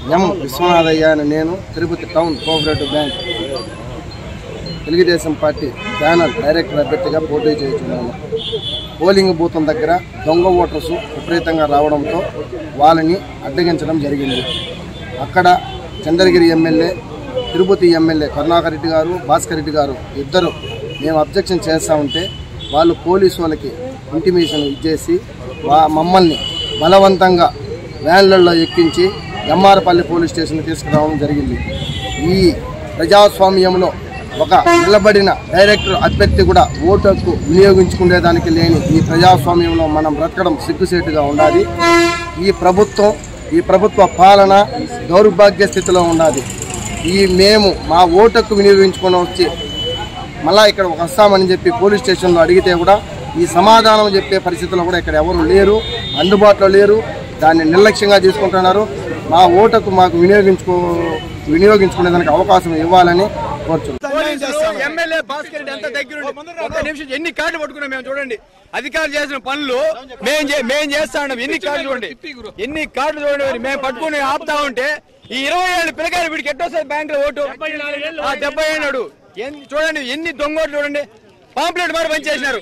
ఎం విశ్వనాథయ్య అని నేను Tirupati town cooperative bank Telugu Desam party panel director అభ్యర్థిగా పోటీ చేస్తున్నాను పోలింగ్ బూతం దగ్గర దొంగ ఓటర్స్ విపరీతంగా రావడంతో వాళ్ళని అడ్డగించడం జరిగింది అక్కడ చంద్రగిరి ఎమ్మెల్యే తిరుపతి ఎమ్మెల్యే కరుణాకర్ రెడ్డి గారు భాస్కర్ రెడ్డి గారు ఇద్దరు మేము అబ్జెక్షన్ చేస్తూ ఉంటే వాళ్ళు పోలీసు వాళ్ళకి ఇంటిమేషన్ ఇచ్చేసి వా మమ్మల్ని బలవంతంగా వ్యాన్లలో ఎక్కించి ఎమ్మారపల్లి పోలీస్ స్టేషన్ తీసుకురావడం జరిగింది ఈ ప్రజాస్వామ్యంలో ఒక నిలబడిన డైరెక్టర్ అభ్యర్థి కూడా ఓటు హక్కు వినియోగించుకునేదానికి లేని ఈ ప్రజాస్వామ్యంలో మనం బ్రతకడం సిగ్గుసేటుగా ఉండాలి ఈ ప్రభుత్వం ఈ ప్రభుత్వ పాలన దౌర్భాగ్య స్థితిలో ఉన్నది ఈ మేము మా ఓటు హక్కు వినియోగించుకొని వచ్చి మళ్ళా ఇక్కడ ఒక వస్తామని చెప్పి పోలీస్ స్టేషన్లో అడిగితే కూడా ఈ సమాధానం చెప్పే పరిస్థితుల్లో కూడా ఇక్కడ ఎవరు లేరు అందుబాటులో లేరు దాన్ని నిర్లక్ష్యంగా తీసుకుంటున్నారు మా ఓటుకు మాకు వినియోగించుకో వినియోగించుకునేదానికి అవకాశం ఇవ్వాలని కోరుచున్నాం పోలీసులు ఎమ్మెల్యే భాస్కర్ రెడ్డి ఎంత దగ్గర ఒక నిమిషం ఎన్ని కార్డులు పట్టుకున్నాం మేము చూడండి అధికారులు చేసిన పనులు మేము చే- మేము చేస్తా ఉన్నాం ఎన్ని కార్డులు చూడండి ఎన్ని కార్డులు చూడండి మేము పట్టుకుని ఆపుతా ఉంటే ఈ ఇరవై ఏళ్ళు పిల్లకాయలు వీడికి ఎట్టొస్తుంది బ్యాంక్ లో ఓటు ఆ డెబ్బై ఏడు ఎన్ని- చూడండి ఎన్ని దొంగ ఓట్లు చూడండి పాంప్లెట్ మరి పనిచేసినారు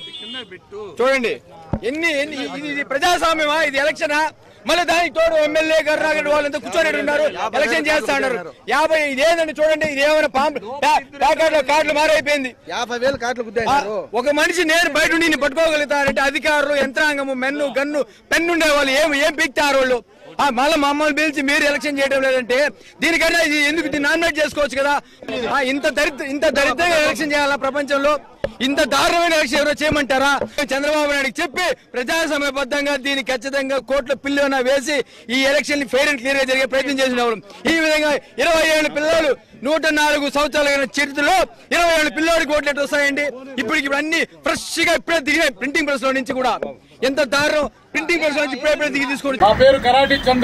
చూడండి ఎన్ని ఎన్ని ఇది ఇది ప్రజాస్వామ్యమా ఇది ఎలక్షనా మళ్ళీ దానికి తోడు ఎమ్మెల్యే కరుణాకర్ వాళ్ళంతా కూర్చొని ఉన్నారు ఎలక్షన్ చేస్తా ఉన్నారు యాభై ఇదేందండి చూడండి ఇది ఏమైనా పాంప్ ప్యాకెట్ లో కార్డులు మారైపోయింది యాభై వేలు కార్డులు ఆ, గుద్దేశారు ఒక మనిషి నేను బయట ఉండి నిన్ను పట్టుకోగలుగుతారంటే అధికారులు యంత్రాంగము మెన్ను గన్ను పెన్ను ఉండే వాళ్ళు ఏం ఏం పీక్తారు వాళ్ళు ఆ, మళ్ళీ మమ్మల్ని పిలిచి మీరు ఎలక్షన్ చేయడం లేదంటే దీనికన్నా ఇది ఎందుకు దీన్ని నామినేట్ చేసుకోవచ్చు కదా ఆ, ఇంత దరిద్ర ఇంత దరిద్రంగా ఎలక్షన్ చేయాలా ప్రపంచంలో ఇంత దారుణమైన ఎలక్షన్ ఎవరో చేయమంటారా చంద్రబాబు నాయుడుకి చెప్పి ప్రజాసమయబద్ధంగా దీన్ని ఖచ్చితంగా కోర్టులో పిల్లి వేసి ఈ ఎలక్షన్ ఫెయిర్ అండ్ క్లియర్ గా జరిగే ప్రయత్నం చేసిన వాళ్ళు ఈ విధంగా ఇరవై ఏడు పిల్లలు నూట నాలుగు సంవత్సరాల చరిత్రలో ఇరవై ఏడు పిల్లోడికి ఓట్లు ఎట్లా వస్తాయండి ఇప్పుడు ఇప్పుడు అన్ని ఫ్రెష్ గా ఇప్పుడే దిగినాయి ప్రింటింగ్ ప్రెస్ లో నుంచి కూడా ఎంత దారుణం ప్రింటింగ్ ప్రెస్ నుంచి ఇప్పుడే ఇప్పుడే దిగి తీసుకోండి నా పేరు కరాటి చంద్ర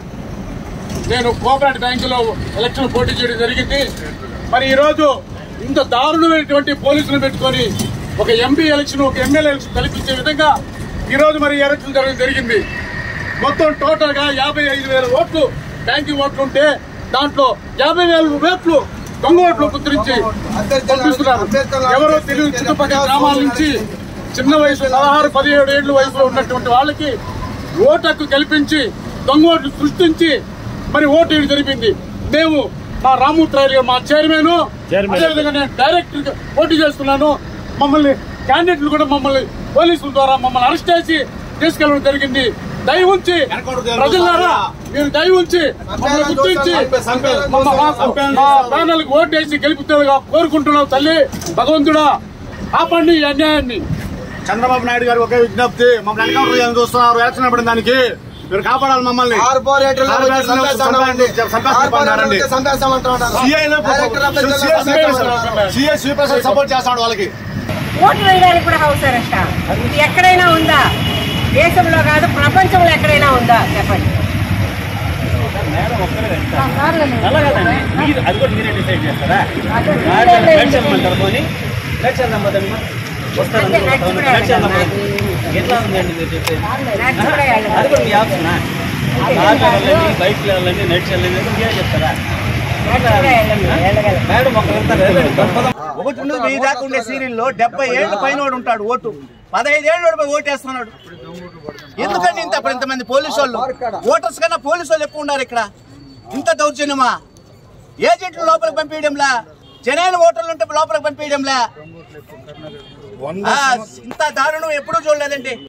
నేను కోఆపరేటివ్ బ్యాంకులో ఎలక్షన్ పోటీ చేయడం జరిగింది మరి ఈ రోజు ఇంత దారుణమైనటువంటి పోలీసులు పెట్టుకొని ఒక ఎంపీ ఎలక్షన్ ఒక ఎమ్మెల్యే ఎలక్షన్ కల్పించే విధంగా ఈ రోజు మరి ఈ ఎలక్షన్ జరగడం జరిగింది మొత్తం టోటల్ గా యాభై ఐదు వేల ఓట్లు బ్యాంకింగ్ ఓట్లు ఉంటే దాంట్లో యాభై వేల ఓట్లు దొంగ ఓట్లు ముద్రించి పంపిస్తున్నారు ఎవరో తెలియదు చుట్టుపక్కల గ్రామాల నుంచి చిన్న వయసు పదహారు పదిహేడు ఏళ్ళు వయసులో ఉన్నటువంటి వాళ్ళకి ఓటు హక్కు కల్పించి దొంగ ఓట్లు సృష్టించి మరి ఓటు వేయడం జరిపింది మేము మా రామూర్తి గారు మా చైర్మన్ అదేవిధంగా నేను డైరెక్టర్ పోటీ చేస్తున్నాను మమ్మల్ని క్యాండిడేట్లు కూడా మమ్మల్ని పోలీసుల ద్వారా మమ్మల్ని అరెస్ట్ చేసి తీసుకెళ్ళడం జరిగింది దయ ఉంచి ప్రజలారా మీరు దయ ఉంచి మమ్మల్ని గుర్తించి మమ్మ- మాకు మా ప్యానల్ ఓటు వేసి గెలుపుతుందిగా కోరుకుంటున్నాం తల్లి భగవంతుడా ఆపండి ఈ అన్యాయాన్ని చంద్రబాబు నాయుడు గారు ఒకే విజ్ఞప్తి మమ్మల్ని ఎన్కౌంటర్ చేయాలని చూస్తున్నారు యాక్షన్ పడిన దానికి మీరు కాపాడాలి మమ్మల్ని కార్పొరేటర్లు వచ్చి చంపేస్తామండి. కార్పొరేటర్లు వచ్చి చంపేస్తామంటున్నారు. డైరెక్టర్ అభ్యర్థులు చంపేస్తామంటున్నారు. సిఐ సూపర్ సపోర్ట్ చేస్తాడు వాళ్ళకి ఓటు వేయడానికి కూడా హౌస్ అరెస్ట్ ఇది ఎక్కడైనా ఉందా దేశంలో కాదు ప్రపంచంలో ఎక్కడైనా ఉందా చెప్పండి అది కూడా మీరే డిసైడ్ చేస్తారా అదే నడిచి వెళ్ళమంటారు పోనీ నడిచి వెళ్దాం పదండి. వస్తారు అంటే అందరూ నడిచి వస్తారు. కూడా నడిచి వెళ్దాం వెళ్ళాలి. పదండి. ఎట్లా ఉందండి మీరు చెప్పేది నడిచి కూడా వెళ్ళాలి. అది కూడా మీ ఆప్షనా కార్లో వెళ్ళండి బైక్లో వెళ్ళండి నడిచి వెళ్ళండి అంటే మీరే చెప్తారా నడిచి కూడా వెళ్ళండి, వెళ్ళగలం. మేడం ఒక వెళ్తారు ఒకటి నుండి వెయ్యి దాకా ఉండే సీరియల్లో డెబ్బై ఏళ్ళ పైన వాడు ఉంటాడు ఓటు పదహైదు ఏళ్ళు వాడు ఓటేస్తున్నాడు ఎందుకండి ఇంత అప్పుడు ఇంతమంది పోలీసు వాళ్ళు ఓటర్స్ కన్నా పోలీసు వాళ్ళు ఎక్కువ ఉన్నారు ఇక్కడ ఇంత దౌర్జన్యమా ఏజెంట్లు లోపలికి పంపించడంలా జనాలు ఓటర్లు ఉంటే లోపలికి పంపించడంలా ఆ, ఇంత దారుణం ఎప్పుడూ చూడలేదండి